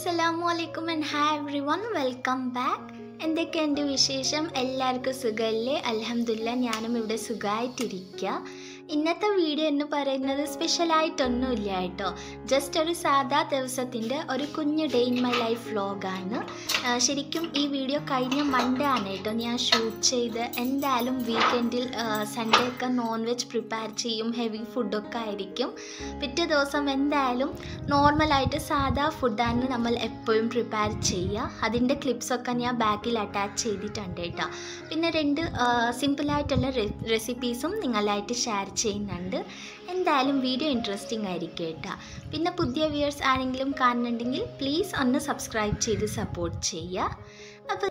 അസ്സലാമു അലൈക്കും and hi everyone welcome back എന്തൊക്കെയുണ്ട് വിശേഷം എല്ലാവർക്കും സുഖമല്ലേ അലഹമില്ല ഞാനും ഇവിടെ സുഖമായിട്ടിരിക്കുക ഇന്നത്തെ വീഡിയോ എന്ന് പറയുന്നത് സ്പെഷ്യലായിട്ടൊന്നുമില്ല കേട്ടോ ജസ്റ്റ് ഒരു സാധാ ദിവസത്തിൻ്റെ ഒരു കുഞ്ഞു ഡേ ഇൻ മൈ ലൈഫ് വ്ലോഗാണ് ശരിക്കും ഈ വീഡിയോ കഴിഞ്ഞ മൺഡേ ആണ് കേട്ടോ ഞാൻ ഷൂട്ട് ചെയ്ത് എന്തായാലും വീക്കെൻഡിൽ സൺഡേ ഒക്കെ നോൺ വെജ് പ്രിപ്പയർ ചെയ്യും ഹെവി ഫുഡൊക്കെ ആയിരിക്കും പിറ്റേ ദിവസം എന്തായാലും നോർമലായിട്ട് സാധാ ഫുഡാണ് നമ്മൾ എപ്പോഴും പ്രിപ്പയർ ചെയ്യുക അതിൻ്റെ ക്ലിപ്സൊക്കെ ഞാൻ ബാക്കിൽ അറ്റാച്ച് ചെയ്തിട്ടുണ്ട് കേട്ടോ പിന്നെ രണ്ട് സിമ്പിളായിട്ടുള്ള റെസിപ്പീസും നിങ്ങളായിട്ട് ഷെയർ ചെയ്യുന്നുണ്ട് എന്തായാലും വീഡിയോ ഇൻട്രസ്റ്റിംഗ് ആയിരിക്കും കേട്ടോ പിന്നെ പുതിയ വ്യൂവേഴ്സ് ആരെങ്കിലും കാണുന്നുണ്ടെങ്കിൽ പ്ലീസ് ഒന്ന് സബ്സ്ക്രൈബ് ചെയ്ത് സപ്പോർട്ട് ചെയ്യുക അപ്പോൾ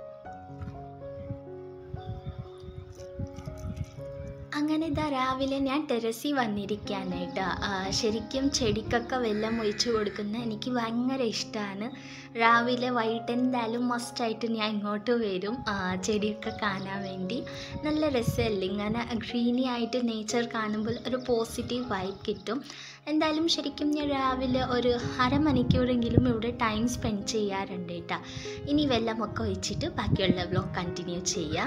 അങ്ങനെ ഇതാ രാവിലെ ഞാൻ ടെറസിൽ വന്നിരിക്കാനായിട്ട് ശരിക്കും ചെടിക്കൊക്കെ വെള്ളം ഒഴിച്ചു കൊടുക്കുന്ന എനിക്ക് ഭയങ്കര ഇഷ്ടമാണ് രാവിലെ വൈകിട്ട് എന്തായാലും മസ്റ്റായിട്ട് ഞാൻ ഇങ്ങോട്ട് വരും ചെടിയൊക്കെ കാണാൻ വേണ്ടി നല്ല രസമല്ലേ ഇങ്ങനെ ഗ്രീനി ആയിട്ട് നേച്ചർ കാണുമ്പോൾ ഒരു പോസിറ്റീവ് വൈബ് കിട്ടും എന്തായാലും ശരിക്കും ഞാൻ രാവിലെ ഒരു അരമണിക്കൂറെങ്കിലും ഇവിടെ ടൈം സ്പെൻഡ് ചെയ്യാറുണ്ട് കേട്ടോ ഇനി വെള്ളമൊക്കെ ഒഴിച്ചിട്ട് ബാക്കിയുള്ള വ്ലോഗ് കണ്ടിന്യൂ ചെയ്യാം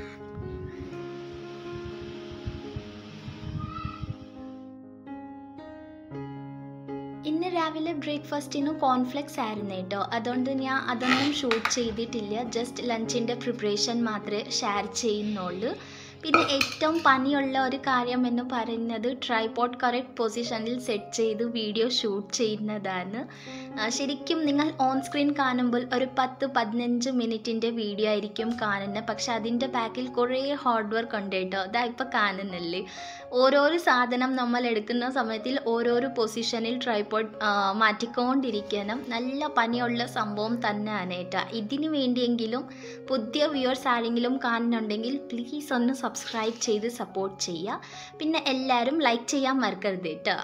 ഇന്ന് രാവിലെ ബ്രേക്ക്ഫാസ്റ്റിന് കോൺഫ്ലെക്സ് ആയിരുന്നു കേട്ടോ അതുകൊണ്ട് ഞാൻ അതൊന്നും ഷൂട്ട് ചെയ്തിട്ടില്ല ജസ്റ്റ് ലഞ്ചിൻ്റെ പ്രിപ്പറേഷൻ മാത്രമേ ഷെയർ ചെയ്യുന്നുള്ളൂ പിന്നെ ഏറ്റവും പണിയുള്ള ഒരു കാര്യം എന്ന് പറയുന്നത് ട്രൈപോഡ് കറക്റ്റ് പൊസിഷനിൽ സെറ്റ് ചെയ്ത് വീഡിയോ ഷൂട്ട് ചെയ്യുന്നതാണ് ശരിക്കും നിങ്ങൾ ഓൺ സ്ക്രീൻ കാണുമ്പോൾ ഒരു പത്ത് പതിനഞ്ച് മിനിറ്റിൻ്റെ വീഡിയോ ആയിരിക്കും കാണുന്നത് പക്ഷെ അതിൻ്റെ ബാക്കിൽ കുറേ ഹാർഡ് വർക്ക് ഉണ്ട് കേട്ടോ അതാ ഇപ്പോൾ കാണുന്നില്ലേ ഓരോരോ സാധനം നമ്മൾ എടുക്കുന്ന സമയത്തിൽ ഓരോരോ പൊസിഷനിൽ ട്രൈപോഡ് മാറ്റിക്കൊണ്ടിരിക്കണം നല്ല പണിയുള്ള സംഭവം തന്നെയാണ് കേട്ടോ ഇതിനു വേണ്ടിയെങ്കിലും പുതിയ വ്യൂവേഴ്സ് ആരെങ്കിലും കാണുന്നുണ്ടെങ്കിൽ പ്ലീസ് ഒന്ന് സബ്സ്ക്രൈബ് ചെയ്ത് സപ്പോർട്ട് ചെയ്യുക പിന്നെ എല്ലാവരും ലൈക്ക് ചെയ്യാൻ മറക്കരുത് കേട്ടോ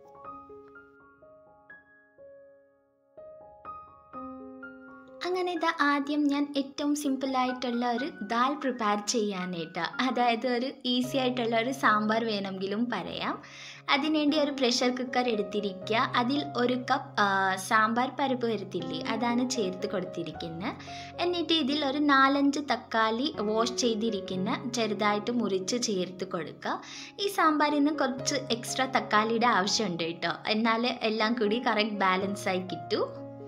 അങ്ങനെ ഇത് ആദ്യം ഞാൻ ഏറ്റവും സിമ്പിളായിട്ടുള്ള ഒരു ദാൽ പ്രിപ്പയർ ചെയ്യാനായിട്ട് അതായത് ഒരു ഈസി ആയിട്ടുള്ള ഒരു സാമ്പാർ വേണമെങ്കിലും പറയാം അതിനുവേണ്ടി ഒരു പ്രഷർ കുക്കർ എടുത്തിരിക്കുക അതിൽ ഒരു കപ്പ് സാമ്പാർ പരിപ്പ് വരത്തില്ലേ അതാണ് ചേർത്ത് കൊടുത്തിരിക്കുന്നത് എന്നിട്ട് ഇതിൽ ഒരു നാലഞ്ച് തക്കാളി വാഷ് ചെയ്തിരിക്കുന്ന ചെറുതായിട്ട് മുറിച്ച് ചേർത്ത് കൊടുക്കുക ഈ സാമ്പാറിന് കുറച്ച് എക്സ്ട്രാ തക്കാളിയുടെ ആവശ്യമുണ്ട് കേട്ടോ എന്നാൽ എല്ലാം കൂടി കറക്റ്റ് ബാലൻസ് ആയി കിട്ടൂ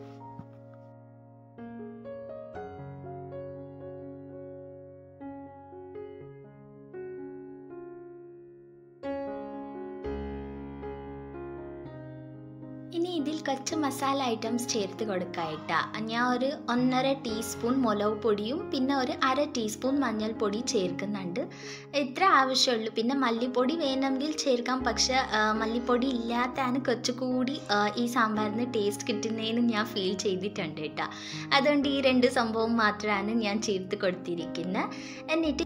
ഇനി ഇതിൽ കുറച്ച് മസാല ഐറ്റംസ് ചേർത്ത് കൊടുക്കായിട്ടാ ഞാൻ ഒരു ഒന്നര ടീസ്പൂൺ മുളക് പൊടിയും പിന്നെ ഒരു അര ടീസ്പൂൺ മഞ്ഞൾപ്പൊടി ചേർക്കുന്നുണ്ട് ഇത്ര ആവശ്യമുള്ളൂ പിന്നെ മല്ലിപ്പൊടി വേണമെങ്കിൽ ചേർക്കാം പക്ഷെ മല്ലിപ്പൊടി ഇല്ലാത്തതാണ് കുറച്ചുകൂടി ഈ സാമ്പാറിന് ടേസ്റ്റ് കിട്ടുന്നതെന്ന് ഞാൻ ഫീൽ ചെയ്തിട്ടുണ്ട് കേട്ടോ അതുകൊണ്ട് ഈ രണ്ട് സംഭവം മാത്രമാണ് ഞാൻ ചേർത്ത് കൊടുത്തിരിക്കുന്നത് എന്നിട്ട്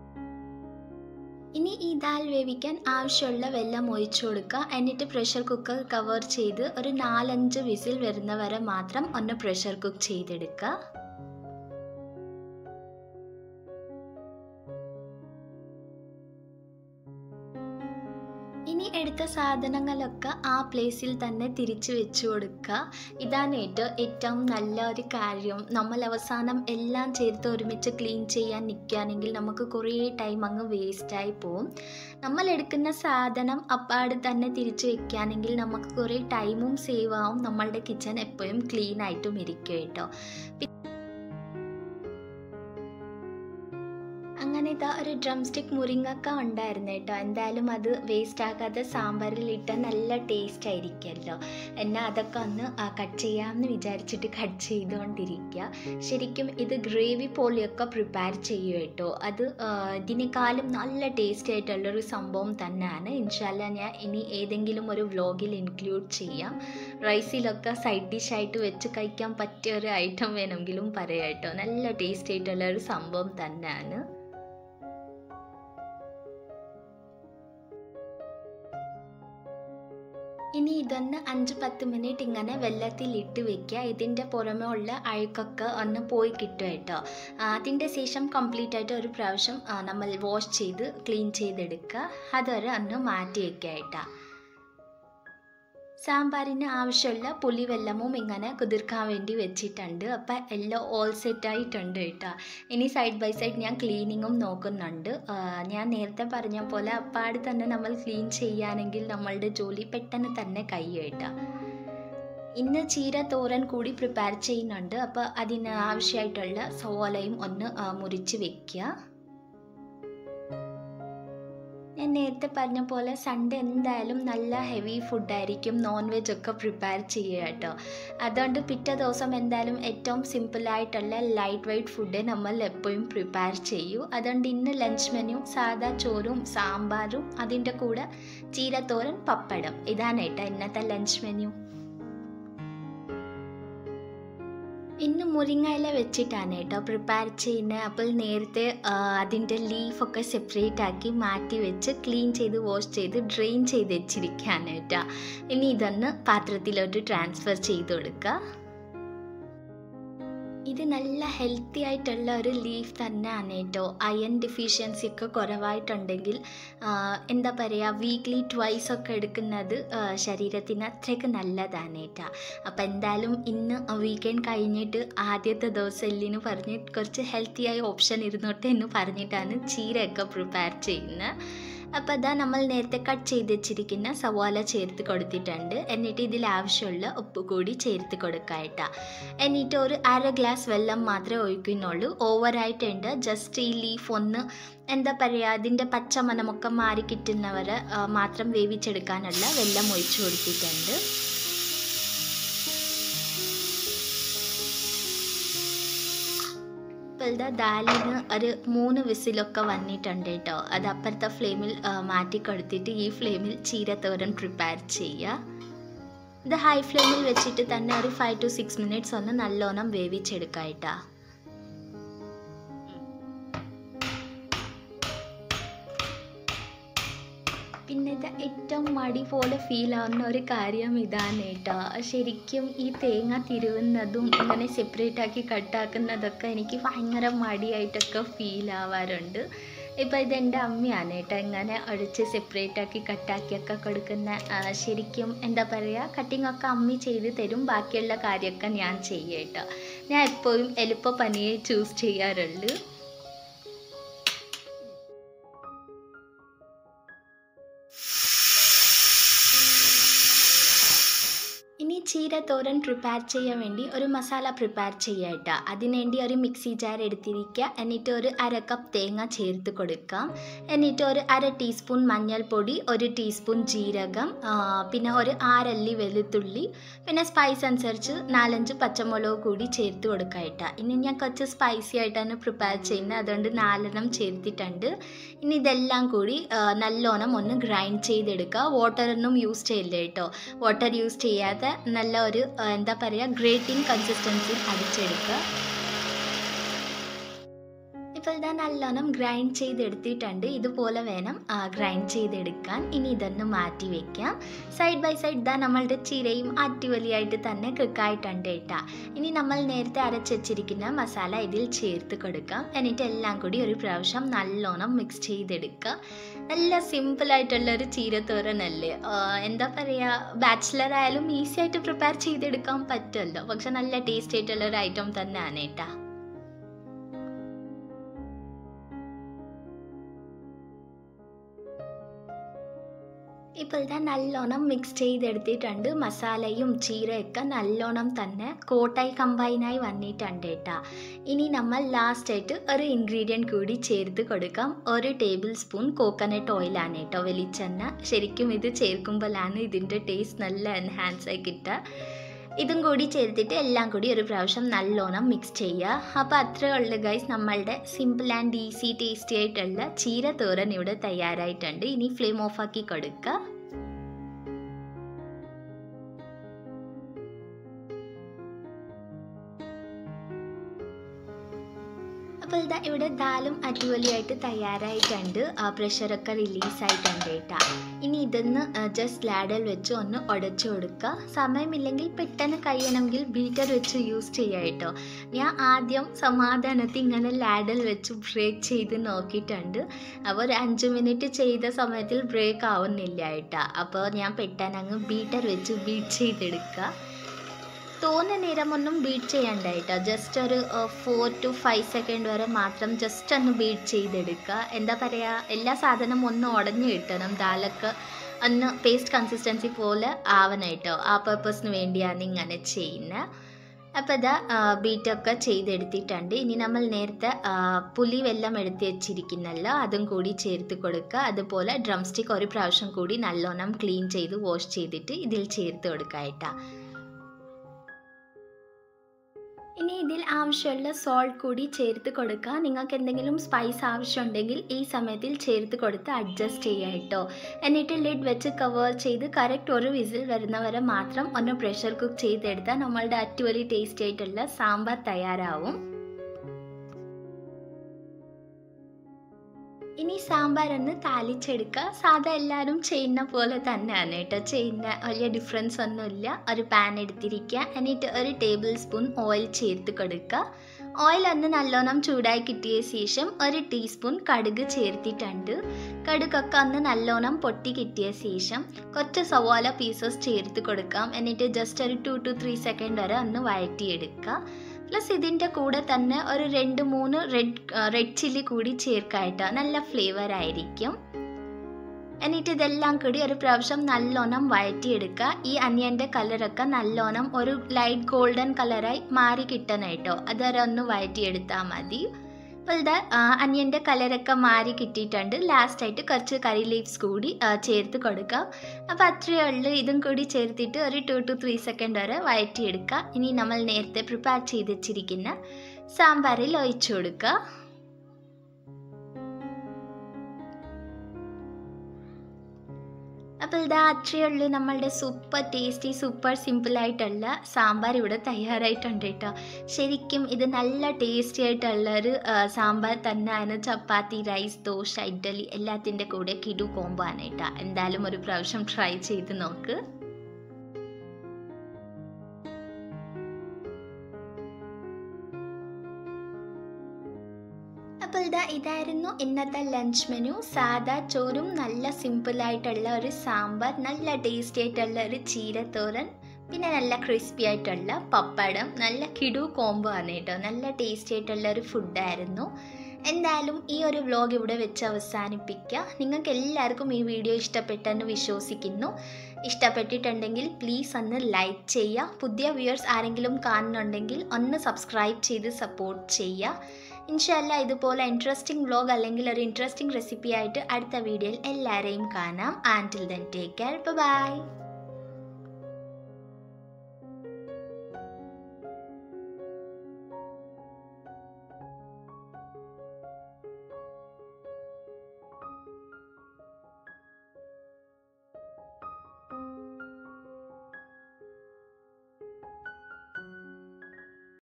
ഇനി ഈ ദാൽ വേവിക്കാൻ ആവശ്യമുള്ള വെള്ളം ഒഴിച്ചു കൊടുക്കുക എന്നിട്ട് പ്രഷർ കുക്കർ കവർ ചെയ്ത് ഒരു നാലഞ്ച് വിസിൽ വരുന്ന വരെ മാത്രം ഒന്ന് പ്രഷർ കുക്ക് ചെയ്തെടുക്കുക ഇനി എടുത്ത സാധനങ്ങളൊക്കെ ആ പ്ലേസിൽ തന്നെ തിരിച്ചു വെച്ചു കൊടുക്കുക ഇതാണ് ഏറ്റവും ഏറ്റവും നല്ല ഒരു കാര്യം നമ്മൾ അവസാനം എല്ലാം ചേർത്ത് ഒരുമിച്ച് ക്ലീൻ ചെയ്യാൻ നിൽക്കുകയാണെങ്കിൽ നമുക്ക് കുറേ ടൈം അങ്ങ് വേസ്റ്റായി പോവും നമ്മൾ എടുക്കുന്ന സാധനം അപ്പാട് തന്നെ തിരിച്ചു വെക്കുകയാണെങ്കിൽ നമുക്ക് കുറേ ടൈമും സേവ് ആവും നമ്മളുടെ കിച്ചൺ എപ്പോഴും ക്ലീൻ ആയിട്ടും ഇരിക്കും കേട്ടോ അങ്ങനെ ഇതാ ഒരു ഡ്രം സ്റ്റിക്ക് മുരിങ്ങക്ക ഉണ്ടായിരുന്നു കേട്ടോ എന്തായാലും അത് വേസ്റ്റ് ആക്കാതെ സാമ്പാറിൽ ഇട്ട നല്ല ടേസ്റ്റ് ആയിരിക്കുമല്ലോ എന്നാൽ അതൊക്കെ ഒന്ന് കട്ട് ചെയ്യാമെന്ന് വിചാരിച്ചിട്ട് കട്ട് ചെയ്തുകൊണ്ടിരിക്കുക ശരിക്കും ഇത് ഗ്രേവി പോലെയൊക്കെ പ്രിപ്പയർ ചെയ്യും കേട്ടോ അത് ഇതിനേക്കാളും നല്ല ടേസ്റ്റ് ആയിട്ടുള്ളൊരു സംഭവം തന്നെയാണ് ഇൻഷാല്ല ഞാൻ ഇനി ഏതെങ്കിലും ഒരു വ്ലോഗിൽ ഇൻക്ലൂഡ് ചെയ്യാം റൈസിലൊക്കെ സൈഡ് ഡിഷായിട്ട് വെച്ച് കഴിക്കാൻ പറ്റിയ ഒരു ഐറ്റം വേണമെങ്കിലും പറയാം കേട്ടോ നല്ല ടേസ്റ്റ് ആയിട്ടുള്ള ഒരു സംഭവം തന്നെയാണ് ഇനി ഇതൊന്ന് അഞ്ച് പത്ത് മിനിറ്റ് ഇങ്ങനെ വെള്ളത്തിൽ ഇട്ട് വെക്കുക ഇതിൻ്റെ പുറമേ ഉള്ള അഴുക്കൊക്കെ ഒന്ന് പോയി കിട്ടും കേട്ടോ അതിൻ്റെ ശേഷം കംപ്ലീറ്റ് ആയിട്ട് ഒരു പ്രാവശ്യം നമ്മൾ വാഷ് ചെയ്ത് ക്ലീൻ ചെയ്തെടുക്കുക അതുവരെ ഒന്ന് മാറ്റി വെക്കുക കേട്ടോ സാമ്പാറിന് ആവശ്യമുള്ള പുളിവെള്ളമും ഇങ്ങനെ കുതിർക്കാൻ വേണ്ടി വെച്ചിട്ടുണ്ട് അപ്പം എല്ലാം ഓൾ സെറ്റ് ആയിട്ടുണ്ട് കേട്ടോ ഇനി സൈഡ് ബൈ സൈഡ് ഞാൻ ക്ലീനിങ്ങും നോക്കുന്നുണ്ട് ആ, ഞാൻ നേരത്തെ പറഞ്ഞ പോലെ അപ്പാട് തന്നെ നമ്മൾ ക്ലീൻ ചെയ്യുകയാണെങ്കിൽ നമ്മളുടെ ജോലി പെട്ടെന്ന് തന്നെ കഴിയും കേട്ടോ ഇന്ന് ചീര തോരൻ കൂടി പ്രിപ്പയർ ചെയ്യുന്നുണ്ട് അപ്പോൾ അതിന് ആവശ്യമായിട്ടുള്ള സവോളയും ഒന്ന് ആ, മുറിച്ച് വെക്കുക ഞാൻ നേരത്തെ പറഞ്ഞ പോലെ സൺഡേ എന്തായാലും നല്ല ഹെവി ഫുഡായിരിക്കും നോൺ വെജ് ഒക്കെ പ്രിപ്പയർ ചെയ്യുക കേട്ടോ അതുകൊണ്ട് പിറ്റേ ദിവസം എന്തായാലും ഏറ്റവും സിമ്പിളായിട്ടുള്ള ലൈറ്റ് വെയ്റ്റ് ഫുഡ് നമ്മൾ എപ്പോഴും പ്രിപ്പയർ ചെയ്യൂ അതുകൊണ്ട് ഇന്ന് ലഞ്ച് മെനു സാദാ ചോറും സാമ്പാറും അതിൻ്റെ കൂടെ ചീരത്തോരൻ പപ്പടം ഇതാണ് കേട്ടോ ഇന്നത്തെ ലഞ്ച് മെനു ഇന്ന് മുരിങ്ങയില വെച്ചിട്ടാണ് കേട്ടോ പ്രിപ്പയർ ചെയ്യുന്നത് അപ്പോൾ നേരത്തെ ആ, അതിൻ്റെ ലീഫൊക്കെ സെപ്പറേറ്റ് ആക്കി മാറ്റി വെച്ച് ക്ലീൻ ചെയ്ത് വാഷ് ചെയ്ത് ഡ്രെയിൻ ചെയ്ത് വെച്ചിരിക്കുകയാണ് കേട്ടോ ഇനി ഇതൊന്ന് പാത്രത്തിലോട്ട് ട്രാൻസ്ഫർ ചെയ്ത് കൊടുക്കുക ഇത് നല്ല ഹെൽത്തി ആയിട്ടുള്ള ഒരു ലീഫ് തന്നെയാണ് കേട്ടോ അയൺ ഡെഫിഷ്യൻസി ഒക്കെ കുറവായിട്ടുണ്ടെങ്കിൽ ആ, എന്താ പറയുക വീക്ക്ലി ട്വൈസ് ഒക്കെ എടുക്കുന്നത് ആ, ശരീരത്തിന് അത്രയ്ക്ക് നല്ലതാണ് കേട്ടോ അപ്പം എന്തായാലും ഇന്ന് വീക്കെൻഡ് കഴിഞ്ഞിട്ട് ആദ്യത്തെ ദിവസം എല്ലിന് പറഞ്ഞ് കുറച്ച് ഹെൽത്തി ആയ ഓപ്ഷൻ ഇരുന്നോട്ടെ എന്ന് പറഞ്ഞിട്ടാണ് ചീരയൊക്കെ പ്രിപ്പയർ ചെയ്യുന്നത് അപ്പോൾ അതാ നമ്മൾ നേരത്തെ കട്ട് ചെയ്ത് വെച്ചിരിക്കുന്ന സവാള ചേർത്ത് കൊടുത്തിട്ടുണ്ട് എന്നിട്ട് ഇതിൽ ആവശ്യമുള്ള ഉപ്പ് കൂടി ചേർത്ത് കൊടുക്കായിട്ടാ എന്നിട്ട് ഒരു അര ഗ്ലാസ് വെള്ളം മാത്രമേ ഒഴിക്കുന്നുള്ളൂ ഓവറായിട്ടുണ്ട് ജസ്റ്റ് ഈ ലീഫ് ഒന്ന് എന്താ പറയുക അതിൻ്റെ പച്ചമണമൊക്കെ മാറി കിട്ടുന്നവരെ ആ, മാത്രം വേവിച്ചെടുക്കാനുള്ള വെള്ളം ഒഴിച്ചു കൊടുത്തിട്ടുണ്ട് ഇപ്പോൾ ഇതാ ദാലിന് ഒരു മൂന്ന് വിസിലൊക്കെ വന്നിട്ടുണ്ട് കേട്ടോ അത് അപ്പുറത്തെ ഫ്ലെയിമിൽ ആ, മാറ്റി കൊടുത്തിട്ട് ഈ ഫ്ലെയിമിൽ ചീരത്തോരൻ പ്രിപ്പയർ ചെയ്യുക ഇത് ഹൈ ഫ്ലെയിമിൽ വെച്ചിട്ട് തന്നെ ഒരു ഫൈവ് ടു സിക്സ് മിനിറ്റ്സ് ഒന്ന് നല്ലോണം വേവിച്ചെടുക്കാം കേട്ടോ പിന്നെ ഇത് ഏറ്റവും മടി പോലെ ഫീൽ ആവുന്ന ഒരു കാര്യം ഇതാണ് കേട്ടോ ശരിക്കും ഈ തേങ്ങ തിരുവുന്നതും ഇങ്ങനെ സെപ്പറേറ്റ് ആക്കി കട്ടാക്കുന്നതൊക്കെ എനിക്ക് ഭയങ്കര മടിയായിട്ടൊക്കെ ഫീൽ ആവാറുണ്ട് ഇപ്പോൾ ഇത് എൻ്റെ അമ്മയാണ് കേട്ടോ ഇങ്ങനെ അടിച്ച് സെപ്പറേറ്റ് ആക്കി കട്ടാക്കിയൊക്കെ കൊടുക്കുന്ന ആ, ശരിക്കും എന്താ പറയുക കട്ടിംഗ് ഒക്കെ അമ്മി ചെയ്ത് തരും ബാക്കിയുള്ള കാര്യമൊക്കെ ഞാൻ ചെയ്യും കേട്ടോ ഞാൻ എപ്പോഴും എളുപ്പ പണിയെ ചൂസ് ചെയ്യാറുള്ളൂ ഇനി ചീര തോരൻ പ്രിപ്പയർ ചെയ്യാൻ വേണ്ടി ഒരു മസാല പ്രിപ്പയർ ചെയ്യാം കേട്ടോ അതിനുവേണ്ടി ഒരു മിക്സി ജാർ എടുത്തിരിക്കുക എന്നിട്ട് ഒരു അര കപ്പ് തേങ്ങ ചേർത്ത് കൊടുക്കാം എന്നിട്ട് ഒരു അര ടീസ്പൂൺ മഞ്ഞൾപ്പൊടി ഒരു ടീസ്പൂൺ ജീരകം ആ, പിന്നെ ഒരു ആറല്ലി വെളുത്തുള്ളി പിന്നെ സ്പൈസ് അനുസരിച്ച് നാലഞ്ച് പച്ചമുളക് കൂടി ചേർത്ത് കൊടുക്കാം കേട്ടോ ഇനി ഞാൻ കുറച്ച് സ്പൈസി ആയിട്ടാണ് പ്രിപ്പയർ ചെയ്യുന്നത് അതുകൊണ്ട് നാലെണ്ണം ചേർത്തിട്ടുണ്ട് ഇനി ഇതെല്ലാം കൂടി ആ, നല്ലോണം ഒന്ന് ഗ്രൈൻഡ് ചെയ്തെടുക്കുക വാട്ടറൊന്നും യൂസ് ചെയ്യില്ല കേട്ടോ വാട്ടർ യൂസ് ചെയ്യാതെ നല്ല ഒരു ആ, എന്താ പറയുക ഗ്രേറ്റിംഗ് കൺസിസ്റ്റൻസിയിൽ അടിച്ചെടുക്കുക ഇപ്പോൾ ഇതാ നല്ലോണം ഗ്രൈൻഡ് ചെയ്തെടുത്തിട്ടുണ്ട് ഇതുപോലെ വേണം ഗ്രൈൻഡ് ചെയ്തെടുക്കാൻ ഇനി ഇതൊന്ന് മാറ്റി വെക്കാം സൈഡ് ബൈ സൈഡ് ഇതാ നമ്മളുടെ ചീരയും അടിപൊളിയായിട്ട് തന്നെ കുക്കായിട്ടുണ്ട് കേട്ടാ ഇനി നമ്മൾ നേരത്തെ അരച്ച് വെച്ചിരിക്കുന്ന മസാല ഇതിൽ ചേർത്ത് കൊടുക്കാം എന്നിട്ട് എല്ലാം കൂടി ഒരു പ്രാവശ്യം നല്ലോണം മിക്സ് ചെയ്തെടുക്കുക നല്ല സിമ്പിൾ ആയിട്ടുള്ള ഒരു ചീരത്തോരനല്ലേ ആ, എന്താ പറയുക ബാച്ചിലർ ആയാലും ഈസി ആയിട്ട് പ്രിപ്പയർ ചെയ്തെടുക്കാൻ പറ്റുമല്ലോ പക്ഷെ നല്ല ടേസ്റ്റ് ആയിട്ടുള്ള ഒരു ഐറ്റം തന്നെയാണ് കേട്ടാ ഇപ്പോൾ ഇതാ നല്ലോണം മിക്സ് ചെയ്തെടുത്തിട്ടുണ്ട് മസാലയും ചീരയൊക്കെ നല്ലോണം തന്നെ കോട്ടായി കമ്പൈനായി വന്നിട്ടുണ്ട് കേട്ടോ ഇനി നമ്മൾ ലാസ്റ്റായിട്ട് ഒരു ഇൻഗ്രീഡിയൻറ്റ് കൂടി ചേർത്ത് കൊടുക്കാം ഒരു ടേബിൾ സ്പൂൺ കോക്കനട്ട് ഓയിലാണ് കേട്ടോ വെളിച്ചെണ്ണ ശരിക്കും ഇത് ചേർക്കുമ്പോഴാണ് ഇതിൻ്റെ ടേസ്റ്റ് നല്ല എൻഹാൻസ് ആയി കിട്ടുക ഇതും കൂടി ചേർത്തിട്ട് എല്ലാം കൂടി ഒരു പ്രാവശ്യം നല്ലോണം മിക്സ് ചെയ്യുക അപ്പോൾ അത്രേ ഉള്ളൂ ഗൈസ് നമ്മളുടെ സിമ്പിൾ ആൻഡ് ഈസി ടേസ്റ്റി ആയിട്ടുള്ള ചീര തോരൻ ഇവിടെ തയ്യാറായിട്ടുണ്ട് ഇനി ഫ്ലെയിം ഓഫാക്കി കൊടുക്കുക അപ്പോൾ ഇതാ ഇവിടെ ദാലും അടിപൊളിയായിട്ട് തയ്യാറായിട്ടുണ്ട് ആ പ്രഷറൊക്കെ റിലീസായിട്ടുണ്ട് കേട്ടോ ഇനി ഇത് ഇതൊന്ന് ജസ്റ്റ് ലാഡൽ വെച്ച് ഒന്ന് ഉടച്ചു കൊടുക്കുക സമയമില്ലെങ്കിൽ പെട്ടെന്ന് കഴിയണമെങ്കിൽ ബീറ്റർ വെച്ച് യൂസ് ചെയ്യുക കേട്ടോ ഞാൻ ആദ്യം സമാധാനത്തിൽ ഇങ്ങനെ ലാഡൽ വെച്ച് ബ്രേക്ക് ചെയ്ത് നോക്കിയിട്ടുണ്ട് അപ്പോൾ ഒരു അഞ്ച് മിനിറ്റ് ചെയ്ത സമയത്തിൽ ബ്രേക്ക് ആവുന്നില്ല കേട്ടോ അപ്പോൾ ഞാൻ പെട്ടെന്ന് അങ്ങ് ബീറ്റർ വെച്ച് ബീറ്റ് ചെയ്തെടുക്കുക തോന്നുന്ന നേരമൊന്നും ബീറ്റ് ചെയ്യണ്ട കേട്ടോ ജസ്റ്റ് ഒരു ഫോർ ടു ഫൈവ് സെക്കൻഡ് വരെ മാത്രം ജസ്റ്റ് ഒന്ന് ബീറ്റ് ചെയ്തെടുക്കുക എന്താ പറയുക എല്ലാ സാധനവും ഒന്ന് ഉടഞ്ഞു കിട്ടണം ദാലൊക്കെ ഒന്ന് പേസ്റ്റ് കൺസിസ്റ്റൻസി പോലെ ആവണം കേട്ടോ ആ പർപ്പസിന് വേണ്ടിയാണ് ഇങ്ങനെ ചെയ്യുന്നത് അപ്പോൾ ഇതാ ബീറ്റൊക്കെ ചെയ്തെടുത്തിട്ടുണ്ട് ഇനി നമ്മൾ നേരത്തെ പുലി വെള്ളം എടുത്ത് വെച്ചിരിക്കുന്നല്ലോ അതും കൂടി ചേർത്ത് കൊടുക്കുക അതുപോലെ ഡ്രം സ്റ്റിക്ക് ഒരു പ്രാവശ്യം കൂടി നല്ലോണം ക്ലീൻ ചെയ്ത് വാഷ് ചെയ്തിട്ട് ഇതിൽ ചേർത്ത് കൊടുക്കുക കേട്ടോ ഇനി ഇതിൽ ആവശ്യമുള്ള സോൾട്ട് കൂടി ചേർത്ത് കൊടുക്കുക നിങ്ങൾക്ക് എന്തെങ്കിലും സ്പൈസ് ആവശ്യമുണ്ടെങ്കിൽ ഈ സമയത്തിൽ ചേർത്ത് കൊടുത്ത് അഡ്ജസ്റ്റ് ചെയ്യുക കേട്ടോ എന്നിട്ട് ലിഡ് വെച്ച് കവർ ചെയ്ത് കറക്റ്റ് ഒരു വിസിൽ വരുന്നവരെ മാത്രം ഒന്ന് പ്രഷർ കുക്ക് ചെയ്തെടുത്താൽ നമ്മളുടെ അടിപൊളി ടേസ്റ്റ് ആയിട്ടുള്ള സാമ്പാർ തയ്യാറാവും ഇനി സാമ്പാർ ഒന്ന് താലിച്ചെടുക്കുക സാധാ എല്ലാവരും ചെയ്യുന്ന പോലെ തന്നെയാണ് കേട്ടോ ചെയ്യുന്ന വലിയ ഡിഫറൻസ് ഒന്നുമില്ല ഒരു പാൻ എടുത്തിരിക്കുക എന്നിട്ട് ഒരു ടേബിൾ സ്പൂൺ ഓയിൽ ചേർത്ത് കൊടുക്കുക ഓയിൽ ഒന്ന് നല്ലോണം ചൂടായി കിട്ടിയ ശേഷം ഒരു ടീസ്പൂൺ കടുക് ചേർത്തിട്ടുണ്ട് കടുകൊക്കെ ഒന്ന് നല്ലോണം പൊട്ടി കിട്ടിയ ശേഷം കുറച്ച് സവാള പീസസ് ചേർത്ത് കൊടുക്കാം എന്നിട്ട് ജസ്റ്റ് ഒരു ടു ടു ത്രീ സെക്കൻഡ് വരെ ഒന്ന് വഴറ്റിയെടുക്കുക പ്ലസ് ഇതിൻ്റെ കൂടെ തന്നെ ഒരു രണ്ട് മൂന്ന് റെഡ് റെഡ് ചില്ലി കൂടി ചേർക്കായിട്ട് നല്ല ഫ്ലേവർ ആയിരിക്കും എന്നിട്ട് ഇതെല്ലാം കൂടി ഒരു പ്രാവശ്യം നല്ലോണം വഴറ്റിയെടുക്കുക ഈ അനിയൻ്റെ കളറൊക്കെ നല്ലോണം ഒരു ലൈറ്റ് ഗോൾഡൻ കളറായി മാറി കിട്ടണം കേട്ടോ അതുവരെ ഒന്ന് വഴറ്റിയെടുത്താൽ മതി അപ്പോൾ ഇത് അനിയൻ്റെ കളറൊക്കെ മാറി കിട്ടിയിട്ടുണ്ട് ലാസ്റ്റായിട്ട് കുറച്ച് കറി ലീവ്സ് കൂടി ചേർത്ത് കൊടുക്കാം അപ്പോൾ അത്രയേ ഉള്ളൂ ഇതും കൂടി ചേർത്തിട്ട് ഒരു ടു ടു ത്രീ സെക്കൻഡ് വരെ വഴറ്റിയെടുക്കുക ഇനി നമ്മൾ നേരത്തെ പ്രിപ്പയർ ചെയ്ത് വെച്ചിരിക്കുന്ന സാമ്പാറിൽ ഒഴിച്ചു കൊടുക്കുക അപ്പോൾ ഇതാ അത്രയേ ഉള്ളൂ നമ്മളുടെ സൂപ്പർ ടേസ്റ്റി സൂപ്പർ സിമ്പിളായിട്ടുള്ള സാമ്പാർ ഇവിടെ തയ്യാറായിട്ടുണ്ട് കേട്ടോ ശരിക്കും ഇത് നല്ല ടേസ്റ്റി ആയിട്ടുള്ള ഒരു സാമ്പാർ തന്നെയാണ് ചപ്പാത്തി റൈസ് ദോശ ഇഡ്ഡലി എല്ലാത്തിൻ്റെ കൂടെ കിടു കോംബോ ആണ് കേട്ടോ എന്തായാലും ഒരു പ്രാവശ്യം ട്രൈ ചെയ്ത് നോക്ക് അപ്പോൾ ഇതാ ഇതായിരുന്നു ഇന്നത്തെ ലഞ്ച് മെനു സാദാ ചോറും നല്ല സിമ്പിളായിട്ടുള്ള ഒരു സാമ്പാർ നല്ല ടേസ്റ്റി ആയിട്ടുള്ള ഒരു ചീരത്തോരൻ പിന്നെ നല്ല ക്രിസ്പി ആയിട്ടുള്ള പപ്പടം നല്ല കിടു കോംബോ ആണ് കേട്ടോ നല്ല ടേസ്റ്റി ആയിട്ടുള്ള ഒരു ഫുഡായിരുന്നു എന്തായാലും ഈ ഒരു വ്ലോഗ് ഇവിടെ വെച്ച് അവസാനിപ്പിക്കുക നിങ്ങൾക്ക് എല്ലാവർക്കും ഈ വീഡിയോ ഇഷ്ടപ്പെട്ടെന്ന് വിശ്വസിക്കുന്നു ഇഷ്ടപ്പെട്ടിട്ടുണ്ടെങ്കിൽ പ്ലീസ് ഒന്ന് ലൈക്ക് ചെയ്യുക പുതിയ വ്യൂവേഴ്സ് ആരെങ്കിലും കാണുന്നുണ്ടെങ്കിൽ ഒന്ന് സബ്സ്ക്രൈബ് ചെയ്ത് സപ്പോർട്ട് ചെയ്യുക ഇൻഷല്ല ഇതുപോലെ ഇൻട്രസ്റ്റിംഗ് വ്ലോഗ് അല്ലെങ്കിൽ ഒരു ഇൻട്രസ്റ്റിംഗ് റെസിപ്പി ആയിട്ട് അടുത്ത വീഡിയോയിൽ എല്ലാവരെയും കാണാം until then take care by